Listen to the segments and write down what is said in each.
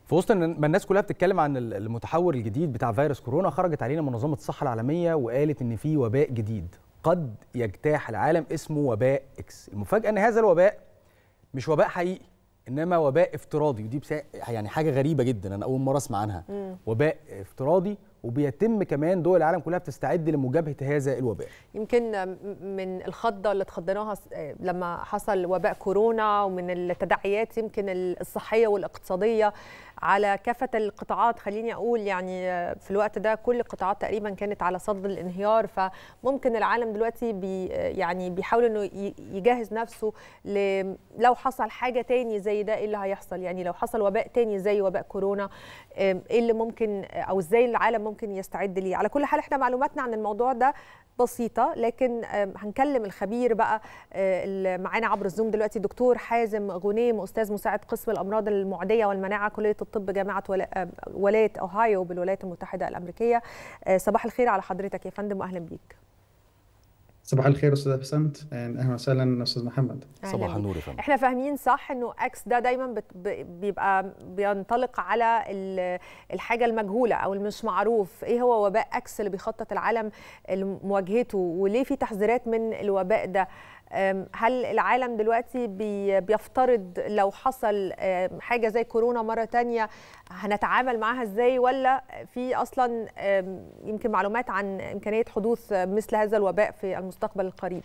في وسط ما الناس كلها بتتكلم عن المتحور الجديد بتاع فيروس كورونا خرجت علينا منظمه الصحه العالميه وقالت ان في وباء جديد قد يجتاح العالم اسمه وباء اكس المفاجاه ان هذا الوباء مش وباء حقيقي انما وباء افتراضي ودي بسا... يعني حاجه غريبه جدا انا اول مره اسمع عنها مم. وباء افتراضي وبيتم كمان دول العالم كلها بتستعد لمجابهه هذا الوباء يمكن من الخضه اللي اتخضيناها لما حصل وباء كورونا ومن التداعيات يمكن الصحيه والاقتصاديه على كافه القطاعات خليني اقول يعني في الوقت ده كل القطاعات تقريبا كانت على صدد الانهيار فممكن العالم دلوقتي بي يعني بيحاول انه يجهز نفسه لو حصل حاجه تاني زي ده ايه اللي هيحصل يعني لو حصل وباء تاني زي وباء كورونا ايه اللي ممكن او ازاي العالم ممكن يستعد ليه على كل حال احنا معلوماتنا عن الموضوع ده بسيطة لكن هنكلم الخبير بقى اللي معانا عبر الزوم دلوقتي دكتور حازم غنيم أستاذ مساعد قسم الأمراض المعدية والمناعة كلية الطب جامعة ولاية أوهايو بالولايات المتحدة الأمريكية صباح الخير على حضرتك يا فندم وأهلا بيك صباح الخير استاذ بسنت اهلا وسهلا استاذ محمد صباح النور يا فندم احنا فاهمين صح انه اكس ده دايما بيبقى بينطلق على الحاجه المجهوله او المش معروف ايه هو وباء اكس اللي بيخطط العالم لمواجهته وليه في تحذيرات من الوباء ده هل العالم دلوقتي بيفترض لو حصل حاجه زي كورونا مره تانية هنتعامل معاها ازاي ولا في اصلا يمكن معلومات عن امكانيه حدوث مثل هذا الوباء في المستقبل القريب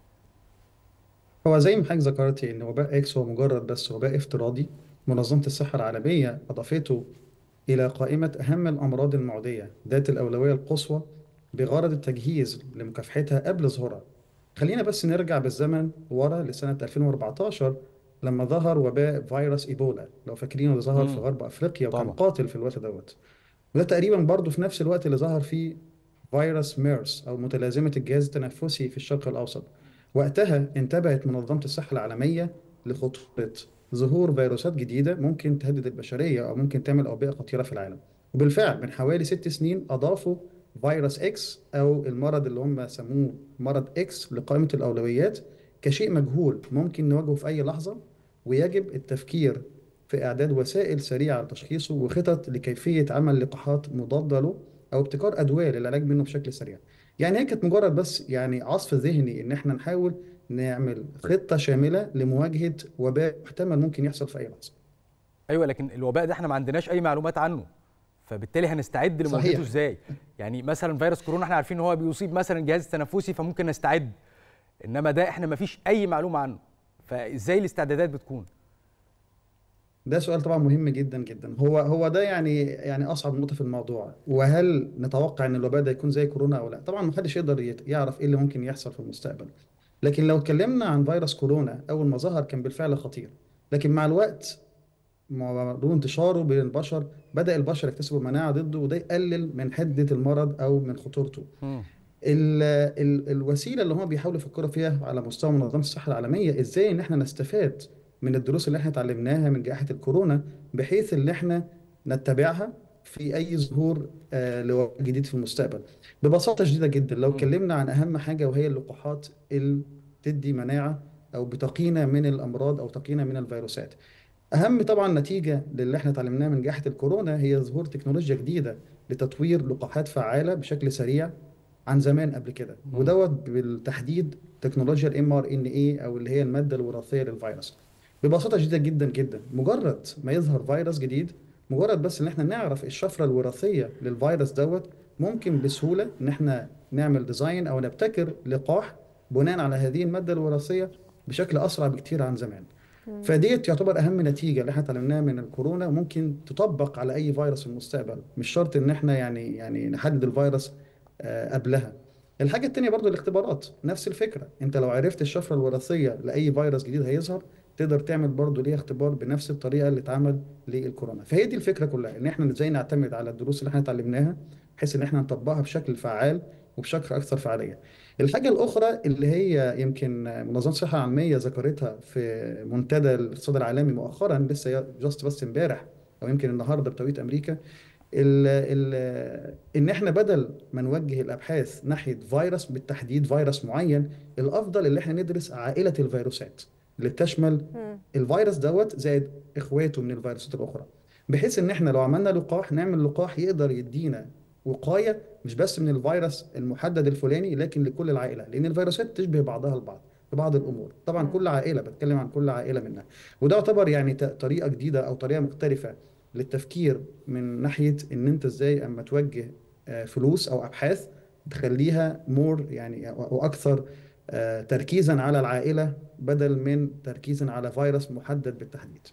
هو زي ما حضرتك ذكرتي ان وباء اكس هو مجرد بس وباء افتراضي منظمه الصحه العالميه اضافته الى قائمه اهم الامراض المعديه ذات الاولويه القصوى بغرض التجهيز لمكافحتها قبل ظهورها خلينا بس نرجع بالزمن ورا لسنة 2014 لما ظهر وباء فيروس إيبولا لو فاكرينه اللي ظهر في غرب أفريقيا وكان طبعا. قاتل في الوقت دوت وده تقريبا برضه في نفس الوقت اللي ظهر فيه فيروس ميرس أو متلازمة الجهاز التنفسي في الشرق الأوسط وقتها انتبهت منظمة الصحة العالمية لخطورة ظهور فيروسات جديدة ممكن تهدد البشرية أو ممكن تعمل أوبئة خطيرة في العالم وبالفعل من حوالي ست سنين أضافوا فيروس اكس او المرض اللي هم سموه مرض اكس لقائمه الاولويات كشيء مجهول ممكن نواجهه في اي لحظه ويجب التفكير في اعداد وسائل سريعه لتشخيصه وخطط لكيفيه عمل لقاحات مضاده له او ابتكار ادويه للعلاج منه بشكل سريع. يعني هي كانت مجرد بس يعني عصف ذهني ان احنا نحاول نعمل خطه شامله لمواجهه وباء محتمل ممكن يحصل في اي لحظه. ايوه لكن الوباء ده احنا ما عندناش اي معلومات عنه فبالتالي هنستعد لمواجهته ازاي يعني مثلا فيروس كورونا احنا عارفين ان هو بيصيب مثلا الجهاز التنفسي فممكن نستعد انما ده احنا ما فيش اي معلومه عنه فازاي الاستعدادات بتكون ده سؤال طبعا مهم جدا جدا هو هو ده يعني يعني اصعب نقطه في الموضوع وهل نتوقع ان الوباء ده يكون زي كورونا او لا طبعا ما حدش يقدر يعرف ايه اللي ممكن يحصل في المستقبل لكن لو اتكلمنا عن فيروس كورونا اول ما ظهر كان بالفعل خطير لكن مع الوقت موضوع انتشاره بين البشر بدا البشر يكتسبوا مناعه ضده وده يقلل من حده المرض او من خطورته ال ال الوسيله اللي هم بيحاولوا يفكروا فيها على مستوى منظمه الصحه العالميه ازاي ان احنا نستفاد من الدروس اللي احنا اتعلمناها من جائحه الكورونا بحيث ان احنا نتبعها في اي ظهور آه لوباء جديد في المستقبل ببساطه شديده جدا لو اتكلمنا عن اهم حاجه وهي اللقاحات اللي تدي مناعه او بتقينا من الامراض او تقينا من الفيروسات اهم طبعا نتيجه للي احنا اتعلمناه من جائحه الكورونا هي ظهور تكنولوجيا جديده لتطوير لقاحات فعاله بشكل سريع عن زمان قبل كده ودوت بالتحديد تكنولوجيا الام ار ان اي او اللي هي الماده الوراثيه للفيروس ببساطه شديده جدا جدا مجرد ما يظهر فيروس جديد مجرد بس ان احنا نعرف الشفره الوراثيه للفيروس دوت ممكن بسهوله ان احنا نعمل ديزاين او نبتكر لقاح بناء على هذه الماده الوراثيه بشكل اسرع بكتير عن زمان فديت يعتبر اهم نتيجه اللي احنا اتعلمناها من الكورونا ممكن تطبق على اي فيروس في المستقبل مش شرط ان احنا يعني يعني نحدد الفيروس قبلها الحاجه الثانيه برضو الاختبارات نفس الفكره انت لو عرفت الشفره الوراثيه لاي فيروس جديد هيظهر تقدر تعمل برضو ليه اختبار بنفس الطريقه اللي اتعمل للكورونا فهي دي الفكره كلها ان احنا ازاي نعتمد على الدروس اللي احنا اتعلمناها بحيث ان احنا نطبقها بشكل فعال وبشكل اكثر فعاليه الحاجة الأخرى اللي هي يمكن منظمة الصحة العالمية ذكرتها في منتدى الاقتصاد العالمي مؤخرا لسه جاست بس امبارح أو يمكن النهارده بتوقيت أمريكا ال ال إن إحنا بدل ما نوجه الأبحاث ناحية فيروس بالتحديد فيروس معين الأفضل اللي إحنا ندرس عائلة الفيروسات اللي بتشمل الفيروس دوت زائد إخواته من الفيروسات الأخرى بحيث ان احنا لو عملنا لقاح نعمل لقاح يقدر يدينا وقايه مش بس من الفيروس المحدد الفلاني لكن لكل العائله لان الفيروسات تشبه بعضها البعض في بعض الامور طبعا مم. كل عائله بتكلم عن كل عائله منها وده يعتبر يعني ت- طريقه جديده او طريقه مختلفه للتفكير من ناحيه ان انت ازاي اما توجه آه، فلوس او ابحاث تخليها مور يعني واكثر آه، تركيزا على العائله بدل من تركيزا على فيروس محدد بالتحديد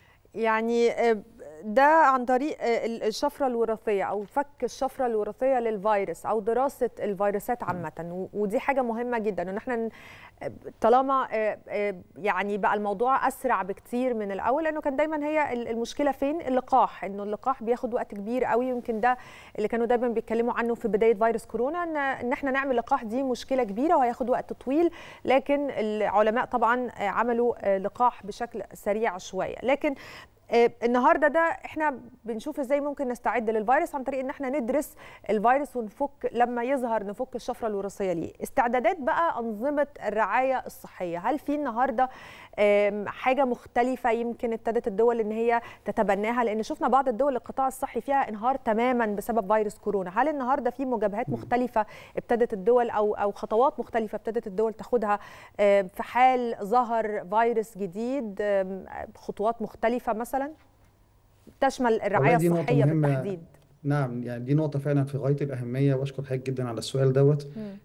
يعني آه، ده عن طريق آه، ال- الشفرة الوراثية أو فك الشفرة الوراثية للفيروس أو دراسة الفيروسات عامة و- ودي حاجة مهمة جدا إن احنا ن- طالما آه، آه، يعني بقى الموضوع أسرع بكتير من الأول لأنه كان دايما هي ال- المشكلة فين اللقاح إنه اللقاح بياخد وقت كبير قوي يمكن ده اللي كانوا دايما بيتكلموا عنه في بداية فيروس كورونا إن إن احنا نعمل لقاح دي مشكلة كبيرة وهياخد وقت طويل لكن العلماء طبعا آه، عملوا آه، لقاح بشكل سريع شوية لكن آه، النهارده ده احنا بنشوف ازاي ممكن نستعد للفيروس عن طريق ان احنا ندرس الفيروس ونفك لما يظهر نفك الشفره الوراثيه ليه استعدادات بقى انظمه الرعايه الصحيه هل في النهارده آم، حاجه مختلفه يمكن ابتدت الدول ان هي تتبناها لان شفنا بعض الدول القطاع الصحي فيها انهار تماما بسبب فيروس كورونا هل النهارده في مجابهات مختلفه ابتدت الدول او او خطوات مختلفه ابتدت الدول تاخدها آم، في حال ظهر فيروس جديد آم، خطوات مختلفه مثلا تشمل الرعايه والله دي نقطة الصحيه مهمة بالتحديد نعم يعني دي نقطة فعلا في غاية الأهمية وأشكر حضرتك جدا على السؤال دوت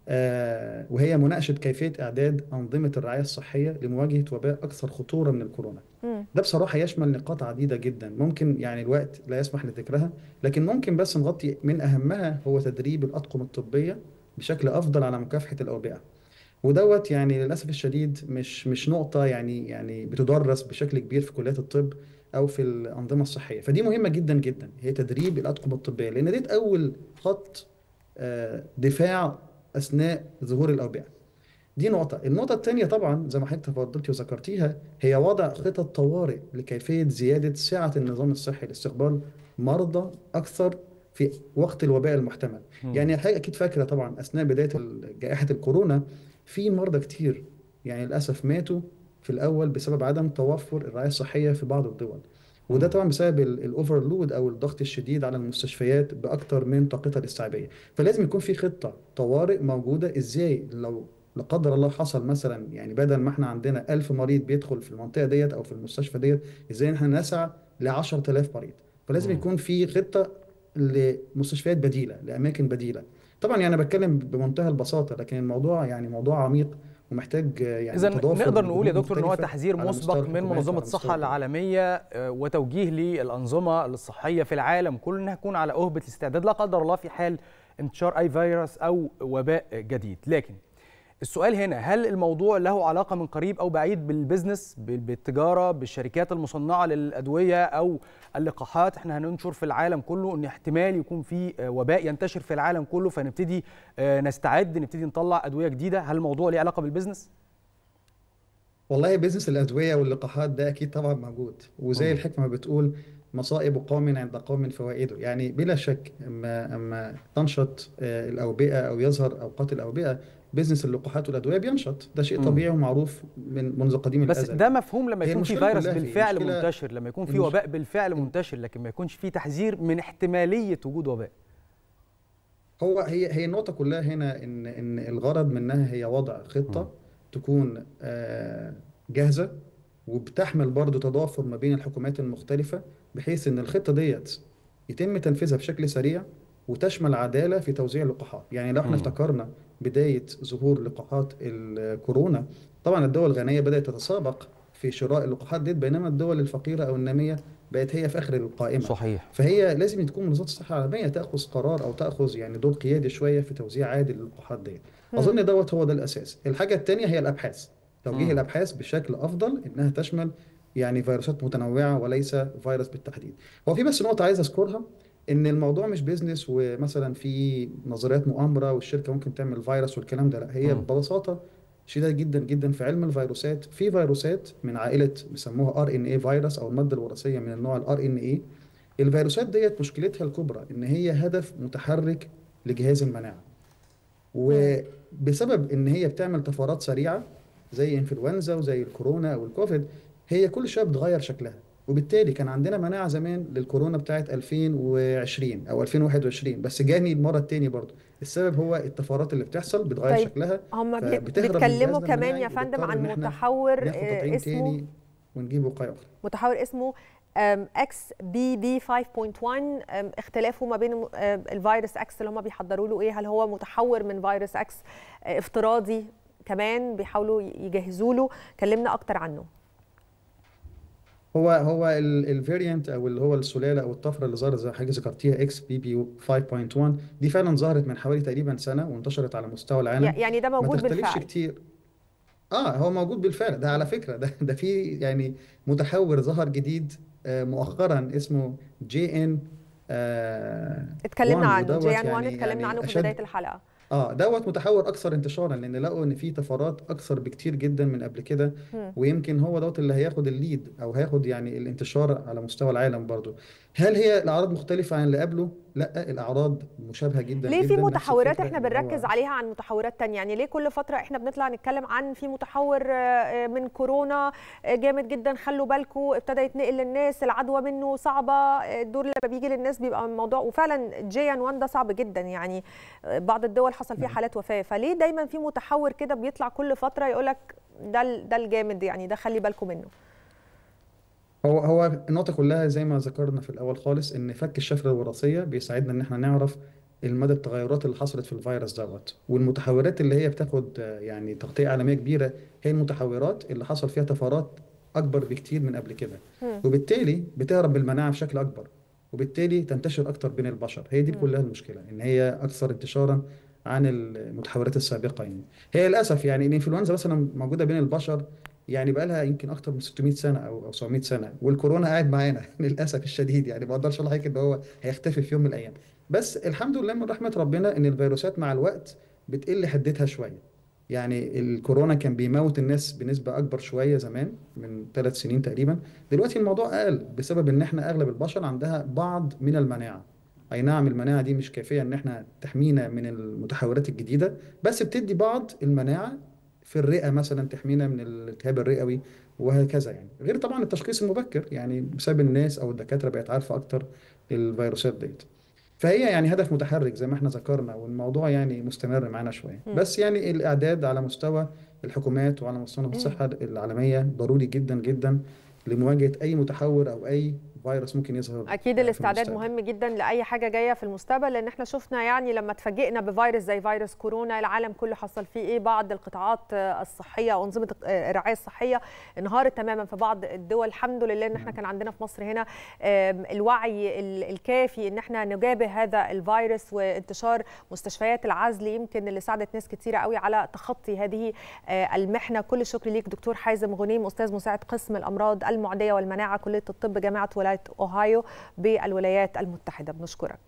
آه وهي مناقشة كيفية إعداد أنظمة الرعاية الصحية لمواجهة وباء أكثر خطورة من الكورونا مم. ده بصراحة يشمل نقاط عديدة جدا ممكن يعني الوقت لا يسمح لذكرها لكن ممكن بس نغطي من أهمها هو تدريب الأطقم الطبية بشكل أفضل على مكافحة الأوبئة ودوت يعني للأسف الشديد مش مش نقطة يعني يعني بتدرس بشكل كبير في كليات الطب أو في الأنظمة الصحية فدي مهمة جدا جدا هي تدريب الأطقم الطبية لأن دي أول خط آه، دفاع أثناء ظهور الأوبئة دي نقطة النقطة الثانية طبعا زي ما حضرتك تفضلتي وذكرتيها هي وضع خطط طوارئ لكيفية زيادة سعة النظام الصحي لاستقبال مرضى أكثر في وقت الوباء المحتمل مم. يعني حضرتك أكيد فاكرة طبعا أثناء بداية جائحة الكورونا في مرضى كتير يعني للأسف ماتوا في الأول بسبب عدم توفر الرعاية الصحية في بعض الدول وده مم. طبعا بسبب الاوفرلود او الضغط الشديد على المستشفيات باكتر من طاقتها الاستيعابيه فلازم يكون في خطه طوارئ موجوده ازاي لو لا قدر الله حصل مثلا يعني بدل ما احنا عندنا 1000 مريض بيدخل في المنطقه ديت او في المستشفى ديت ازاي احنا نسعى ل 10000 مريض فلازم مم. يكون في خطه لمستشفيات بديله لاماكن بديله طبعا يعني انا بتكلم بمنتهى البساطه لكن الموضوع يعني موضوع عميق ومحتاج آه، يعني اذا تضافر نقدر من نقول يا جهود دكتور ان هو مختلفه تحذير على مستوى مسبق من الحكومات منظمه وعلى مستوى الصحه الدول العالميه آه، وتوجيه للانظمه الصحيه في العالم كله انها تكون على اهبه الاستعداد لا قدر الله في حال انتشار اي فيروس او وباء جديد لكن السؤال هنا هل الموضوع له علاقه من قريب او بعيد بالبزنس بال- بالتجاره بالشركات المصنعه للادويه او اللقاحات احنا هننشر في العالم كله ان احتمال يكون في آه، وباء ينتشر في العالم كله فنبتدي آه، نستعد نبتدي نطلع ادويه جديده هل الموضوع له علاقه بالبزنس والله بيزنس الأدوية واللقاحات ده أكيد طبعا موجود وزي مم. الحكمة بتقول مصائب قوم عند قوم فوائده يعني بلا شك أما أما تنشط آه، الأوبئة أو يظهر أوقات الأوبئة بيزنس اللقاحات والأدوية بينشط ده شيء مم. طبيعي ومعروف من منذ قديم بس الأزل ده مفهوم لما هي يكون في المشكلة فيروس كلها في إيه؟ بالفعل المشكلة منتشر لما يكون في المش... وباء بالفعل الم- منتشر لكن ما يكونش في تحذير من احتماليه وجود وباء هو هي هي النقطة كلها هنا إن إن الغرض منها هي وضع مم. خطة تكون آه، جاهزة وبتحمل برضو تضافر ما بين الحكومات المختلفة بحيث إن الخطة ديت يتم تنفيذها بشكل سريع وتشمل عدالة في توزيع اللقاحات يعني لو احنا مم. افتكرنا بداية ظهور لقاحات الكورونا طبعا الدول الغنية بدأت تتسابق في شراء اللقاحات دي بينما الدول الفقيرة أو النامية بقت هي في آخر القائمة صحيح فهي لازم تكون منظمة الصحة العالمية تأخذ قرار أو تأخذ يعني دور قيادي شوية في توزيع عادل للقاحات دي مم. أظن دوت هو ده الأساس الحاجة التانية هي الأبحاث توجيه مم. الأبحاث بشكل أفضل إنها تشمل يعني فيروسات متنوعة وليس فيروس بالتحديد هو في بس نقطة عايز أذكرها إن الموضوع مش بيزنس ومثلا في نظريات مؤامرة والشركة ممكن تعمل فيروس والكلام ده لا هي مم. ببساطة شديدة جدا جدا في علم الفيروسات في فيروسات من عائلة بيسموها ار ان اي فيروس او المادة الوراثية من النوع الار ان اي الفيروسات ديت مشكلتها الكبرى ان هي هدف متحرك لجهاز المناعه مم. وبسبب ان هي بتعمل طفرات سريعه زي انفلونزا وزي الكورونا او الكوفيد هي كل شويه بتغير شكلها وبالتالي كان عندنا مناعه زمان للكورونا بتاعت 2020 او 2021 بس جاني المره الثانيه برضه السبب هو الطفرات اللي بتحصل بتغير طيب شكلها هم فبتهرب من بيتكلموا جهازنا كمان المناعي يا فندم وبنضطر عن إن إحنا متحور ناخد آه، تطعيم اسمه تاني ونجيب وقايه اخرى متحور اسمه اكس بي بي 5.1 أم، اختلافه ما بين آه، الفيروس اكس اللي هم بيحضروا له ايه هل هو متحور من فيروس اكس آه، افتراضي كمان بيحاولوا يجهزوا له كلمنا اكتر عنه هو هو الفاريانت او اللي هو السلاله او الطفره اللي ظهرت زي حاجه ذكرتيها اكس بي بي 5.1 دي فعلا ظهرت من حوالي تقريبا سنه وانتشرت على مستوى العالم يعني ده ما موجود تختلفش بالفعل كتير اه هو موجود بالفعل ده على فكره ده ده في يعني متحور ظهر جديد آه، مؤخرا اسمه جي ان اتكلمنا 1 عنه ودوت جيان 1 يعني اتكلمنا يعني عنه في اشد بدايه الحلقه اه دوت متحور اكثر انتشارا لان لقوا ان في طفرات اكثر بكتير جدا من قبل كده مم. ويمكن هو دوت اللي هياخد الليد او هياخد يعني الانتشار على مستوى العالم برضو هل هي الاعراض مختلفه عن اللي قبله لا الاعراض مشابهه جدا ليه في جدا نفس متحورات الفكره احنا ان بنركز هو عليها عن متحورات تانية يعني ليه كل فترة احنا بنطلع نتكلم عن في متحور آه، آه، من كورونا آه، جامد جدا خلوا بالكم ابتدى يتنقل للناس العدوى منه صعبة آه، الدور لما بيجي للناس بيبقى الموضوع وفعلا جيان 1 ده صعب جدا يعني آه، بعض الدول حصل فيها نعم حالات وفاة فليه دايما في متحور كده بيطلع كل فترة يقولك ده ال- ده الجامد يعني ده خلي بالكم منه هو هو النقطة كلها زي ما ذكرنا في الأول خالص إن فك الشفرة الوراثية بيساعدنا إن إحنا نعرف المدى التغيرات اللي حصلت في الفيروس دوت والمتحورات اللي هي بتاخد آه، يعني تغطية عالمية كبيرة هي المتحورات اللي حصل فيها طفرات أكبر بكتير من قبل كده مم. وبالتالي بتهرب بالمناعة بشكل أكبر وبالتالي تنتشر أكتر بين البشر هي دي مم. كلها المشكلة إن هي أكثر انتشارا عن المتحورات السابقة يعني هي للأسف يعني الإنفلونزا مثلا موجودة بين البشر يعني بقى لها يمكن اكتر من 600 سنه او او 700 سنه والكورونا قاعد معانا للاسف الشديد يعني ما اقدرش اقول لحضرتك ان هو هيختفي في يوم من الايام بس الحمد لله من رحمه ربنا ان الفيروسات مع الوقت بتقل حدتها شويه يعني الكورونا كان بيموت الناس بنسبه اكبر شويه زمان من ثلاث سنين تقريبا دلوقتي الموضوع اقل بسبب ان احنا اغلب البشر عندها بعض من المناعه اي نعم المناعه دي مش كافيه ان احنا تحمينا من المتحورات الجديده بس بتدي بعض المناعه في الرئه مثلا تحمينا من الالتهاب الرئوي وهكذا يعني غير طبعا التشخيص المبكر يعني بسبب الناس او الدكاتره بقت عارفه اكتر الفيروسات ديت فهي يعني هدف متحرك زي ما احنا ذكرنا والموضوع يعني مستمر معانا شويه مم. بس يعني الاعداد على مستوى الحكومات وعلى مستوى مم. الصحه العالميه ضروري جدا جدا لمواجهه اي متحور او اي فيروس ممكن يظهر اكيد في الاستعداد المستقبل مهم جدا لاي حاجه جايه في المستقبل لان احنا شفنا يعني لما اتفاجئنا بفيروس زي فيروس كورونا العالم كله حصل فيه ايه بعض القطاعات آه، الصحيه او انظمه آه، الرعايه الصحيه انهارت تماما في بعض الدول الحمد لله ان احنا نعم كان عندنا في مصر هنا آم، الوعي ال- الكافي ان احنا نجابه هذا الفيروس وانتشار مستشفيات العزل يمكن اللي ساعدت ناس كثيره قوي على تخطي هذه آه، المحنه كل الشكر ليك دكتور حازم غنيم استاذ مساعد قسم الامراض المعديه والمناعه كليه الطب جامعه ولايه اوهايو بالولايات المتحده بنشكرك